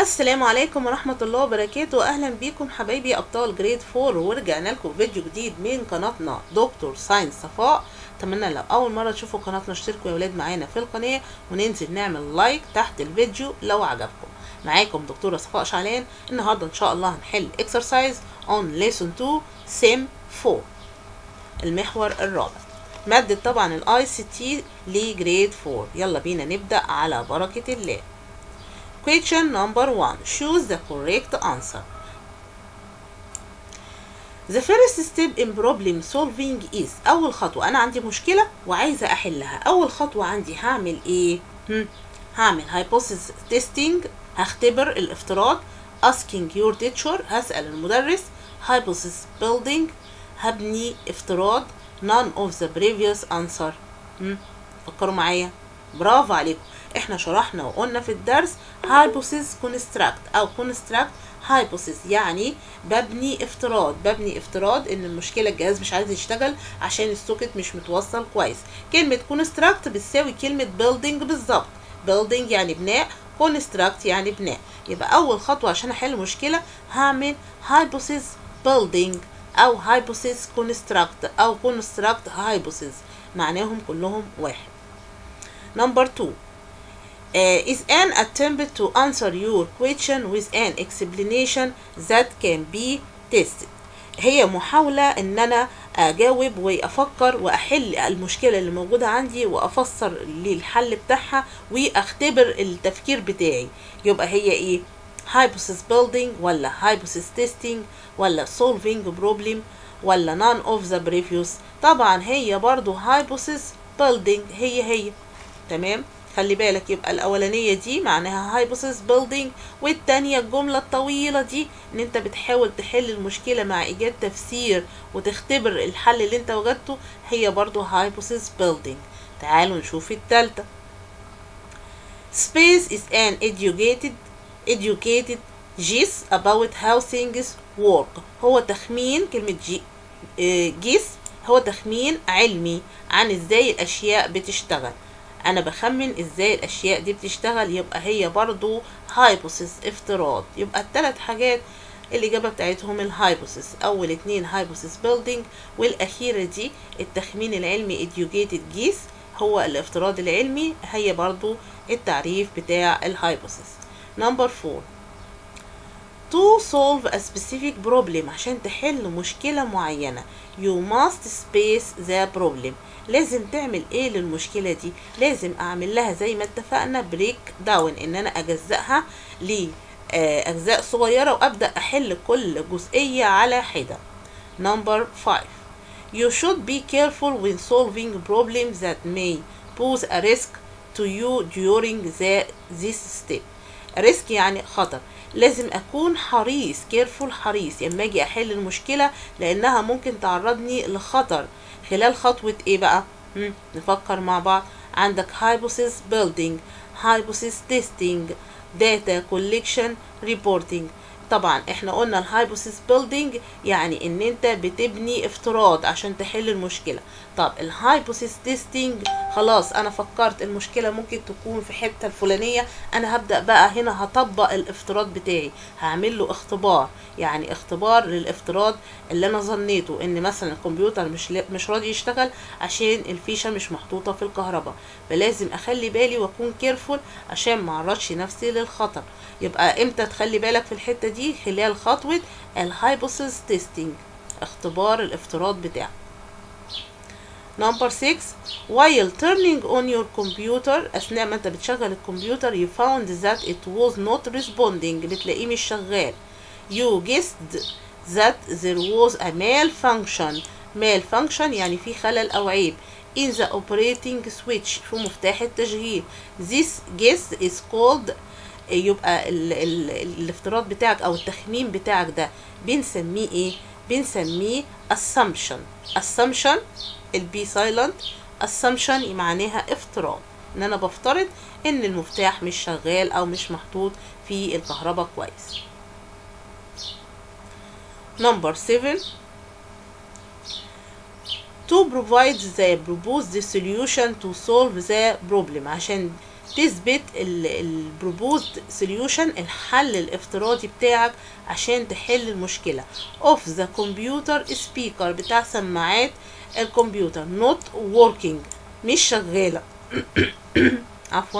السلام عليكم ورحمة الله وبركاته أهلا بيكم حبايبي أبطال جريد فور ورجعنا لكم فيديو جديد من قناتنا دكتور ساينس صفاء أتمنى لو أول مرة تشوفوا قناتنا اشتركوا يا ولاد معانا في القناة وننزل نعمل لايك تحت الفيديو لو عجبكم معاكم دكتورة صفاء شعلان النهاردة إن شاء الله هنحل exercise on lesson 2 sim 4 المحور الرابع مادة طبعا الاي سي تي لجريد 4 يلا بينا نبدأ على بركة الله Question number one. Choose the correct answer. The first step in problem solving is أول خطوة أنا عندي مشكلة وعايزة أحلها أول خطوة عندي هعمل إيه؟ هم؟ هعمل hypothesis testing هختبر الافتراض asking your teacher هسأل المدرس hypothesis building هبني افتراض none of the previous answer هم؟ فكروا معايا برافو عليكم احنا شرحنا وقلنا في الدرس hypothesis construct او construct hypothesis يعني ببني افتراض ببني افتراض ان المشكله الجهاز مش عايز يشتغل عشان السوكت مش متوصل كويس كلمه construct بتساوي كلمه building بالظبط building يعني بناء construct يعني بناء يبقى اول خطوه عشان احل مشكله هعمل hypothesis building او hypothesis construct او construct hypothesis معناهم كلهم واحد Number two uh, is an attempt to answer your question with an explanation that can be tested. هي محاولة إن أنا أجاوب وأفكر وأحل المشكلة اللي موجودة عندي وأفسر للحل بتاعها وأختبر التفكير بتاعي يبقى هي إيه؟ hypothesis building ولا hypothesis testing ولا solving problem ولا none of the previous طبعا هي برضو hypothesis building هي هي تمام خلي بالك يبقى الاولانيه دي معناها hypothesis building والتانية الجمله الطويله دي ان انت بتحاول تحل المشكله مع ايجاد تفسير وتختبر الحل اللي انت وجدته هي برضو hypothesis building تعالوا نشوف التالتة space is an educated educated guess about how things work هو تخمين كلمة جي جيس هو تخمين علمي عن ازاي الاشياء بتشتغل انا بخمن ازاي الاشياء دي بتشتغل يبقى هي برضو هايبوسيس افتراض يبقى الثلاث حاجات الاجابه بتاعتهم الهايبوسيس اول اتنين هايبوسيس بيلدينج والاخيره دي التخمين العلمي educated جيس هو الافتراض العلمي هي برضو التعريف بتاع الهايبوسيس نمبر فور to solve a specific problem عشان تحل مشكلة معينة you must space the problem لازم تعمل ايه للمشكلة دي لازم اعمل لها زي ما اتفقنا بريك داون ان انا اجزأها لأجزاء صغيرة وابدأ احل كل جزئية على حدة number 5 you should be careful when solving problems that may pose a risk to you during the, this step risk يعني خطر لازم اكون حريص كيرفول حريص لما اجي احل المشكله لانها ممكن تعرضني لخطر خلال خطوه ايه بقى مم. نفكر مع بعض عندك hypothesis building hypothesis testing data collection reporting طبعا احنا قلنا الهايبوثيس بيلدينج يعني ان انت بتبني افتراض عشان تحل المشكله طب الهايبوثيس تيستينج خلاص انا فكرت المشكله ممكن تكون في حته الفلانيه انا هبدا بقى هنا هطبق الافتراض بتاعي هعمل له اختبار يعني اختبار للافتراض اللي انا ظنيته ان مثلا الكمبيوتر مش مش راضي يشتغل عشان الفيشه مش محطوطه في الكهرباء فلازم اخلي بالي واكون كيرفول عشان ما اعرضش نفسي للخطر يبقى امتى تخلي بالك في الحته دي خلال خطوه الهايبوثيس تيستينج اختبار الافتراض بتاعك Number 6 while turning on your computer أثناء ما أنت بتشغل الكمبيوتر you found that it was not responding بتلاقيه مش شغال you guessed that there was a malfunction malfunction يعني في خلل أو عيب in the operating switch في مفتاح التشغيل this guess is called يبقى ال ال الافتراض بتاعك أو التخمين بتاعك ده بنسميه إيه؟ بنسميه assumption assumption البي سايلنت assumption معناها افتراض ان انا بفترض ان المفتاح مش شغال او مش محطوط في الكهرباء كويس نمبر 7 to provide the proposed solution to solve the problem عشان تثبت البروبوزد سوليوشن الحل الافتراضي بتاعك عشان تحل المشكله اوف ذا كمبيوتر سبيكر بتاع سماعات الكمبيوتر نوت working مش شغاله عفوا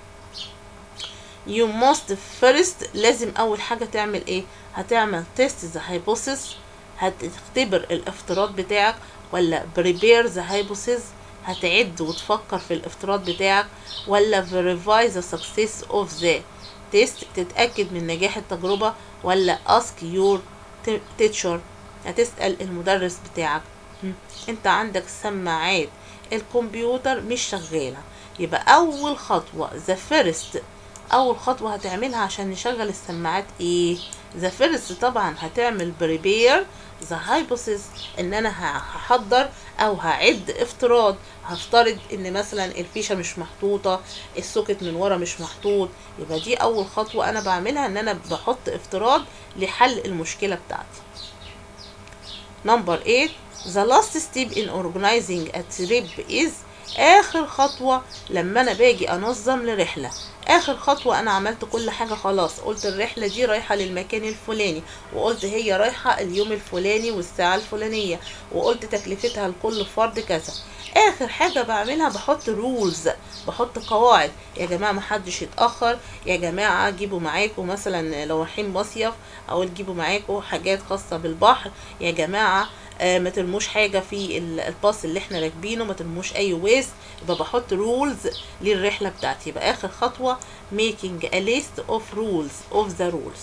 you must first لازم اول حاجه تعمل ايه هتعمل تيست ذا hypothesis هتختبر الافتراض بتاعك ولا prepare the hypothesis هتعد وتفكر في الافتراض بتاعك ولا verify the success of the test تتأكد من نجاح التجربة ولا ask your teacher هتسأل المدرس بتاعك انت عندك سماعات الكمبيوتر مش شغالة يبقى أول خطوة the first أول خطوة هتعملها عشان نشغل السماعات ايه the first طبعا هتعمل prepare the hypothesis ان انا هحضر او هعد افتراض هفترض ان مثلا الفيشه مش محطوطه السوكت من ورا مش محطوط يبقى دي اول خطوه انا بعملها ان انا بحط افتراض لحل المشكله بتاعتي نمبر 8 the last step in organizing a trip is اخر خطوة لما انا باجي انظم لرحلة اخر خطوة انا عملت كل حاجة خلاص قلت الرحلة دي رايحة للمكان الفلاني وقلت هي رايحة اليوم الفلاني والساعة الفلانية وقلت تكلفتها لكل فرد كذا اخر حاجة بعملها بحط رولز بحط قواعد يا جماعة محدش يتأخر يا جماعة جيبوا معاكم مثلا لو رايحين مصيف او تجيبوا معاكم حاجات خاصة بالبحر يا جماعة آه ما ترموش حاجة في الباص اللي احنا راكبينه ما ترموش اي ويست يبقى بحط رولز للرحلة بتاعتي يبقى اخر خطوة making a list of rules of the rules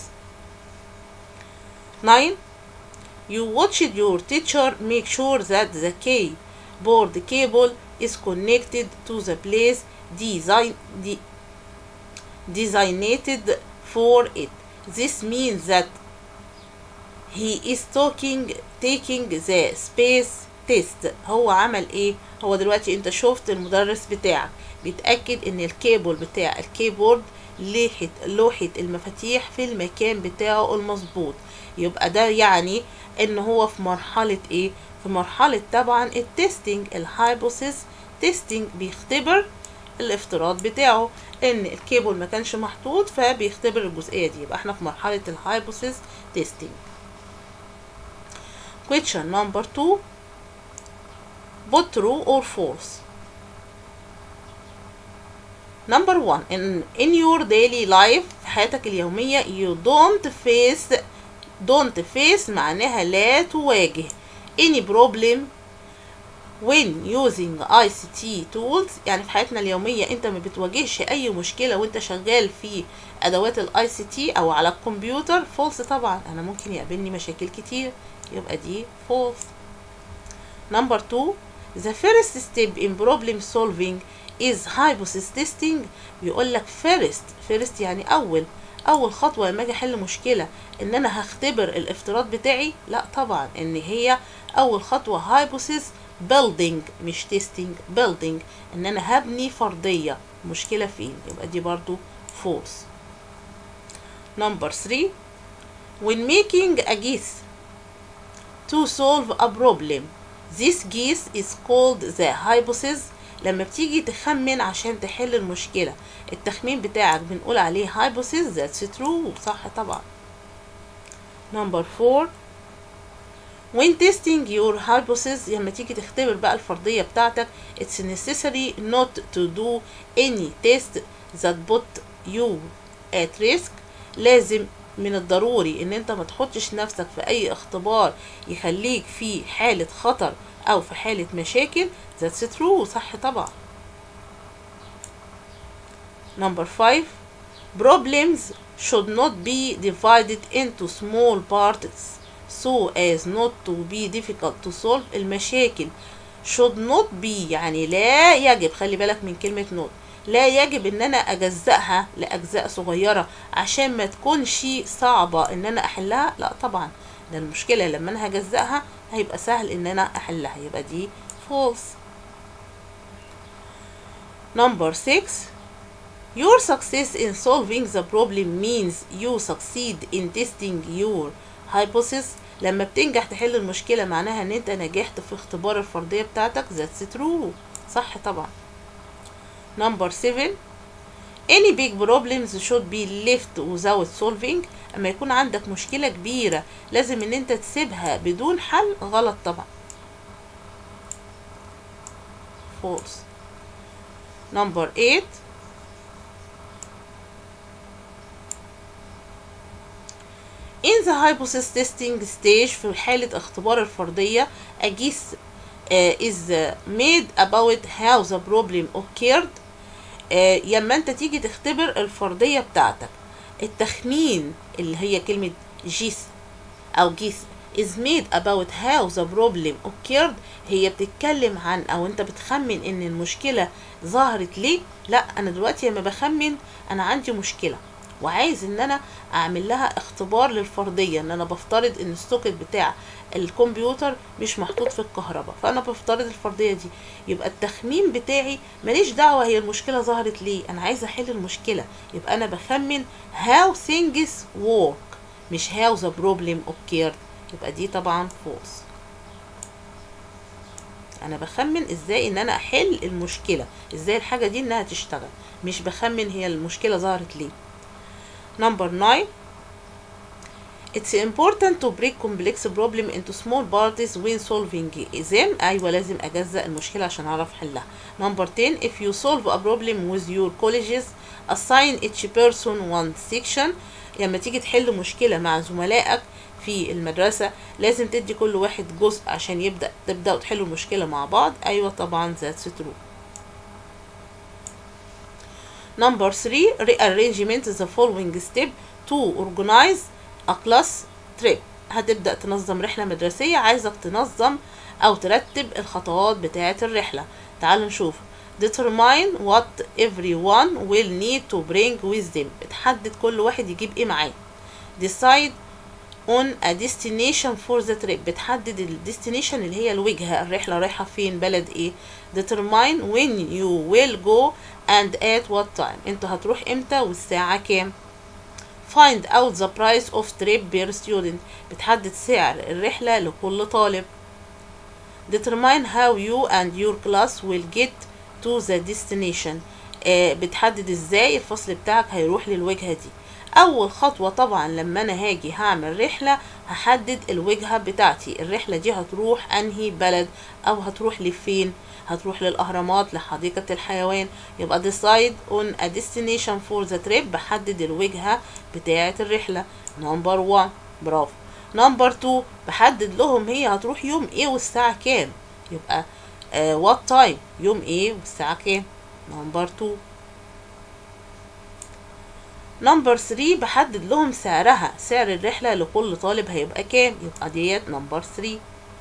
9 you watched your teacher make sure that the keyboard cable is connected to the place design de designated for it this means that he is talking taking the space test هو عمل ايه هو دلوقتي انت شفت المدرس بتاعك بيتأكد ان الكيبل بتاع الكيبورد لوحة لوحة المفاتيح في المكان بتاعه المظبوط يبقى ده يعني ان هو في مرحلة ايه في مرحلة طبعا التستنج الهايبوثيس تيستنج بيختبر الافتراض بتاعه ان الكيبل ما كانش محطوط فبيختبر الجزئية دي يبقى احنا في مرحلة الهايبوثيس تيستنج question number 2 put true or false number 1 in, in your daily life في حياتك اليومية you don't face don't face معناها لا تواجه any problem when using ICT tools يعني في حياتنا اليومية انت ما بتواجهش اي مشكلة وانت شغال في ادوات الاي سي تي او على الكمبيوتر فولس طبعا انا ممكن يقابلني مشاكل كتير يبقى دي false number two the first step in problem solving is hypothesis testing بيقول لك first first يعني اول اول خطوه لما اجي احل مشكله ان انا هختبر الافتراض بتاعي لا طبعا ان هي اول خطوه hypothesis building مش testing building ان انا هبني فرضيه مشكله فين يبقى دي برضو false number 3 when making a guess to solve a problem this guess is called the hypothesis لما بتيجي تخمن عشان تحل المشكلة التخمين بتاعك بنقول عليه hypothesis that's true صح طبعا number four when testing your hypothesis لما تيجي تختبر بقى الفرضية بتاعتك it's necessary not to do any test that put you at risk لازم من الضروري ان انت ما تحطش نفسك في اي اختبار يخليك في حالة خطر او في حالة مشاكل that's true صح طبعا number five problems should not be divided into small parts so as not to be difficult to solve المشاكل should not be يعني لا يجب خلي بالك من كلمة not لا يجب ان انا اجزأها لاجزاء صغيرة عشان ما تكونش صعبة ان انا احلها لا طبعا ده المشكلة لما انا هجزأها هيبقى سهل ان انا احلها يبقى دي false number 6 your success in solving the problem means you succeed in testing your hypothesis لما بتنجح تحل المشكلة معناها ان انت نجحت في اختبار الفرضية بتاعتك that's true صح طبعا number 7 any big problems should be left without solving اما يكون عندك مشكلة كبيرة لازم ان انت تسيبها بدون حل غلط طبعا false number 8 in the hypothesis testing stage في حالة اختبار الفرضية a guess uh, is uh, made about how the problem occurred uh, لما انت تيجي تختبر الفرضية بتاعتك التخمين اللي هي كلمة جيس أو جيس is made about how the problem occurred هي بتتكلم عن أو أنت بتخمن إن المشكلة ظهرت ليه لا أنا دلوقتي لما بخمن أنا عندي مشكلة وعايز ان انا اعمل لها اختبار للفرضيه ان انا بفترض ان السوكت بتاع الكمبيوتر مش محطوط في الكهرباء فانا بفترض الفرضيه دي يبقى التخمين بتاعي ماليش دعوه هي المشكله ظهرت ليه انا عايزه احل المشكله يبقى انا بخمن how things work مش how the problem occurred يبقى دي طبعا false انا بخمن ازاي ان انا احل المشكله ازاي الحاجه دي انها تشتغل مش بخمن هي المشكله ظهرت ليه Number 9 It's important to break complex problem into small parts when solving them أيوة لازم أجزأ المشكلة عشان أعرف حلها Number 10 If you solve a problem with your colleagues assign each person one section لما تيجي تحل مشكلة مع زملائك في المدرسة لازم تدي كل واحد جزء عشان يبدأ تبدأوا تحلوا المشكلة مع بعض أيوة طبعا that's true Number 3 rearrangement the following step to organize a class trip هتبدأ تنظم رحلة مدرسية عايزك تنظم أو ترتب الخطوات بتاعة الرحلة تعالوا نشوف determine what everyone will need to bring with them بتحدد كل واحد يجيب ايه معاه decide on a destination for the trip بتحدد ال destination اللي هي الوجهة الرحلة رايحة فين بلد ايه determine when you will go and at what time انت هتروح امتى والساعة كام find out the price of trip per student بتحدد سعر الرحلة لكل طالب determine how you and your class will get to the destination آه بتحدد ازاي الفصل بتاعك هيروح للوجهة دي اول خطوة طبعا لما انا هاجي هعمل رحلة هحدد الوجهة بتاعتي الرحلة دي هتروح انهي بلد او هتروح لفين هتروح للاهرامات لحديقة الحيوان يبقى decide on a destination for the trip بحدد الوجهة بتاعة الرحلة نمبر 1 برافو نمبر 2 بحدد لهم هي هتروح يوم ايه والساعة كام يبقى uh, what time يوم ايه والساعة كام نمبر 2 نمبر 3 بحدد لهم سعرها سعر الرحلة لكل طالب هيبقى كام يبقى ديت نمبر 3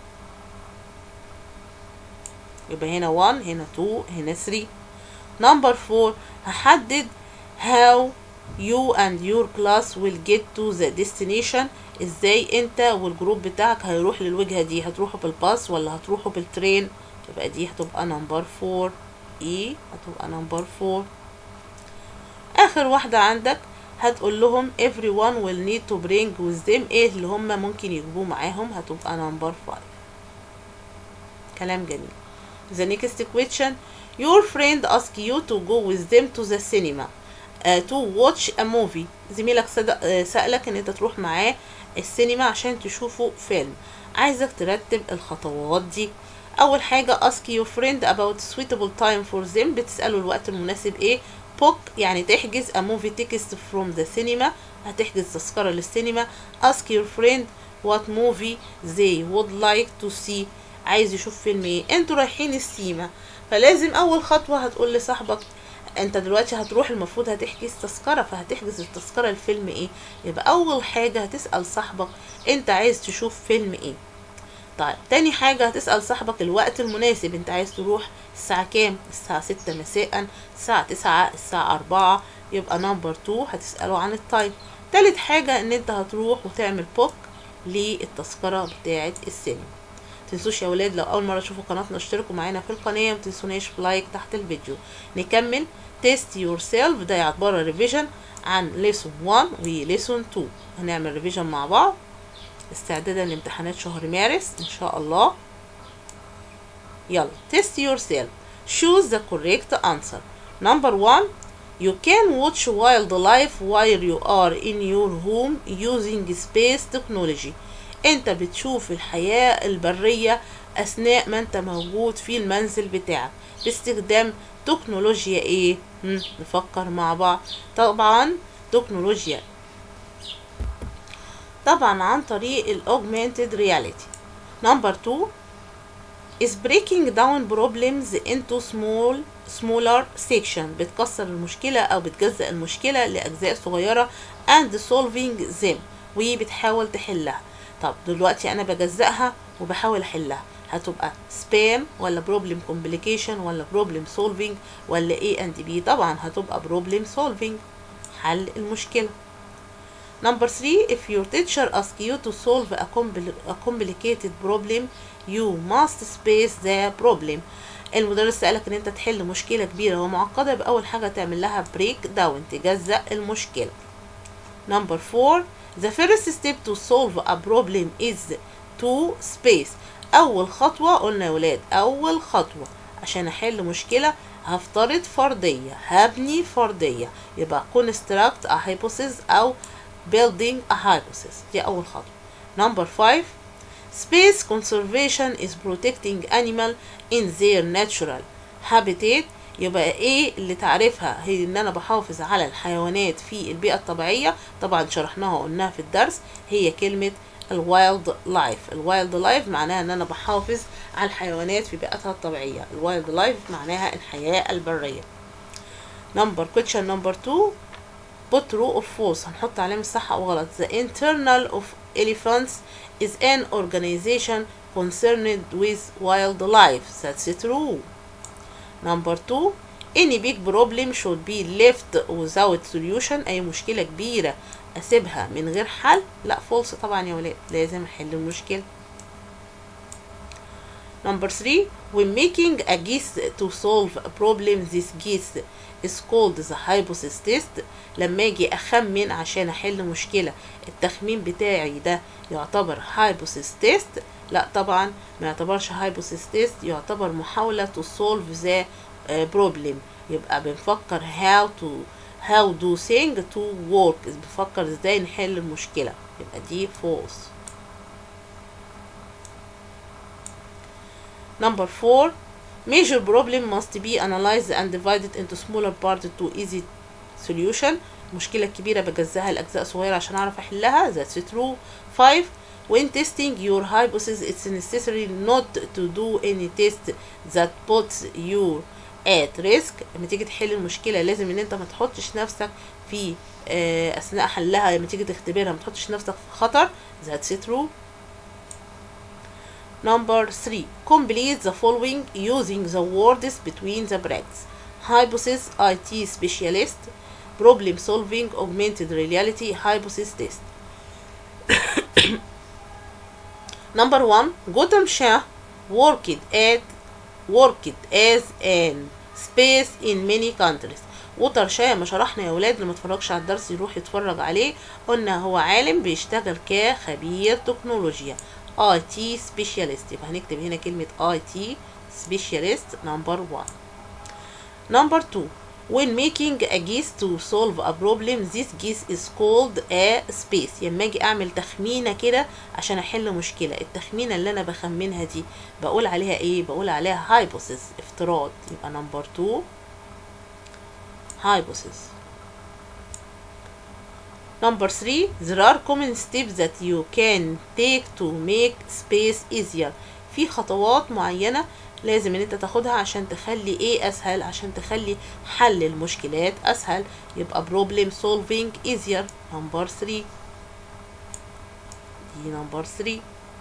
يبقى هنا 1 هنا 2 هنا 3 نمبر 4 هحدد how you and your class will get to the destination ازاي انت والجروب بتاعك هيروح للوجهة دي هتروحوا بالباص ولا هتروحوا بالترين يبقى دي هتبقى نمبر 4 اي هتبقى نمبر 4 اخر واحدة عندك هتقول لهم everyone will need to bring with them ايه اللي هم ممكن يجيبوه معاهم هتبقى نمبر 5 كلام جميل The next question Your friend ask you to go with them to the cinema uh, to watch a movie زميلك صدق, uh, سألك ان انت تروح معاه السينما عشان تشوفوا فيلم عايزك ترتب الخطوات دي اول حاجة ask your friend about suitable time for them بتسأله الوقت المناسب ايه book يعني تحجز a movie ticket from the cinema هتحجز تذكرة للسينما ask your friend what movie they would like to see عايز يشوف فيلم ايه انتوا رايحين السيما فلازم اول خطوة هتقول لصاحبك انت دلوقتي هتروح المفروض هتحجز تذكرة فهتحجز التذكرة الفيلم ايه يبقى اول حاجة هتسأل صاحبك انت عايز تشوف فيلم ايه طيب تاني حاجة هتسأل صاحبك الوقت المناسب انت عايز تروح الساعة كام الساعة ستة مساء الساعة تسعة الساعة أربعة يبقى نمبر تو هتسأله عن التايم تالت حاجة ان انت هتروح وتعمل بوك للتذكرة بتاعة السينما تنسوش يا ولاد لو اول مره تشوفوا قناتنا اشتركوا معانا في القناه متنسوناش في لايك تحت الفيديو نكمل تيست يور سيلف ده يعتبر ريفيجن عن ليسون 1 وليسون 2 هنعمل ريفيجن مع بعض استعدادا لامتحانات شهر مارس ان شاء الله يلا تيست يور سيلف choose the correct answer number 1 You can watch wildlife while you are in your home using space technology. انت بتشوف الحياة البرية اثناء ما انت موجود في المنزل بتاعك باستخدام تكنولوجيا ايه هم، نفكر مع بعض طبعا تكنولوجيا طبعا عن طريق الاوجمانتد رياليتي نمبر 2 is breaking down problems into small smaller section بتكسر المشكلة أو بتجزأ المشكلة لأجزاء صغيرة and solving them وبتحاول تحلها طب دلوقتي أنا بجزأها وبحاول أحلها هتبقى spam ولا problem complication ولا problem solving ولا A and B طبعا هتبقى problem solving حل المشكلة Number three, if your teacher asks you to solve a, compli- a complicated problem, you must space the problem. المدرس سألك ان انت تحل مشكلة كبيرة ومعقدة بأول حاجة تعمل لها break down تجزأ المشكلة. Number four, the first step to solve a problem is to space. أول خطوة قلنا يا ولاد أول خطوة عشان أحل مشكلة هفترض فرضية هبني فرضية يبقى construct a hypothesis أو building a hypothesis دي أول خطوة number five space conservation is protecting animal in their natural habitat يبقى ايه اللي تعرفها هي ان انا بحافظ على الحيوانات في البيئة الطبيعية طبعا شرحناها وقلناها في الدرس هي كلمة الوايلد لايف الوايلد لايف معناها ان انا بحافظ على الحيوانات في بيئتها الطبيعية الوايلد لايف معناها الحياة البرية نمبر question number 2 put true or false هنحط علامة صح أو غلط the internal of elephants is an organization concerned with wildlife that's true number two any big problem should be left without solution أي مشكلة كبيرة أسيبها من غير حل لا false طبعا يا ولاد لازم أحل المشكلة Number three, when making a guess to solve a problem, this guess is called the hypothesis test. لما اجي اخمن عشان احل مشكلة التخمين بتاعي ده يعتبر hypothesis test لا طبعا ما يعتبرش hypothesis test يعتبر محاولة to solve the uh, problem يبقى بنفكر how to how do things to work بنفكر ازاي نحل المشكلة يبقى دي false Number four, major problem must be analyzed and divided into smaller parts to easy solution. المشكلة الكبيرة بجزها لأجزاء صغيرة عشان أعرف أحلها. That's true. Five, when testing your hypothesis, it's necessary not to do any test that puts you at risk. لما تيجي تحل المشكلة لازم إن أنت ما تحطش نفسك في آه، أثناء حلها لما تيجي تختبرها ما تحطش نفسك في خطر. That's true. Number three, complete the following using the words between the brackets. Hypothesis, IT specialist, problem solving, augmented reality, hypothesis test. Number one, Gotham Shah worked at worked as an space in many countries. ووتر شاه ما شرحنا يا ولاد اللي ما اتفرجش على الدرس يروح يتفرج عليه قلنا هو عالم بيشتغل كخبير تكنولوجيا اي تي سبيشاليست يبقى هنكتب هنا كلمة اي تي سبيشاليست نمبر 1 نمبر 2 when making a guess to solve a problem this guess is called a space لما اجي اعمل تخمينه كده عشان احل مشكله التخمينه اللي انا بخمنها دي بقول عليها ايه بقول عليها hypothesis افتراض يبقى نمبر 2 hypothesis Number three, there are common steps that you can take to make space easier. في خطوات معينة لازم ان انت تاخدها عشان تخلي ايه اسهل عشان تخلي حل المشكلات اسهل يبقى problem solving easier number three دي number three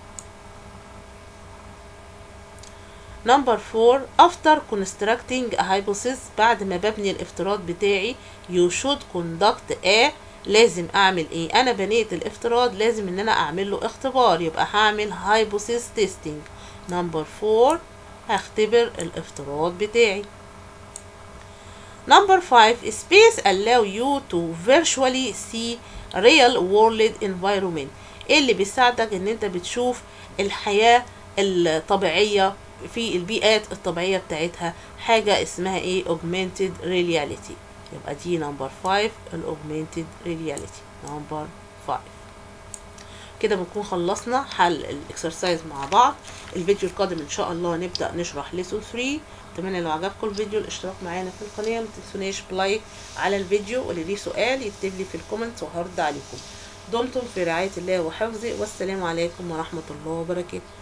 Number four after constructing a hypothesis بعد ما ببني الافتراض بتاعي you should conduct a لازم اعمل ايه انا بنيت الافتراض لازم ان انا اعمل له اختبار يبقى هعمل hypothesis testing نمبر 4 هختبر الافتراض بتاعي نمبر 5 space allow you to virtually see real world environment ايه اللي بيساعدك ان انت بتشوف الحياة الطبيعية في البيئات الطبيعية بتاعتها حاجة اسمها ايه augmented reality يبقى دي نمبر 5 الاوجمانتد رياليتي نمبر 5 كده بنكون خلصنا حل الاكسرسايز مع بعض الفيديو القادم ان شاء الله نبدا نشرح ليسون 3 اتمنى لو عجبكم الفيديو الاشتراك معانا في القناه ما تنسوناش بلايك على الفيديو واللي ليه سؤال يكتب لي في الكومنتس وهرد عليكم دمتم في رعايه الله وحفظه والسلام عليكم ورحمه الله وبركاته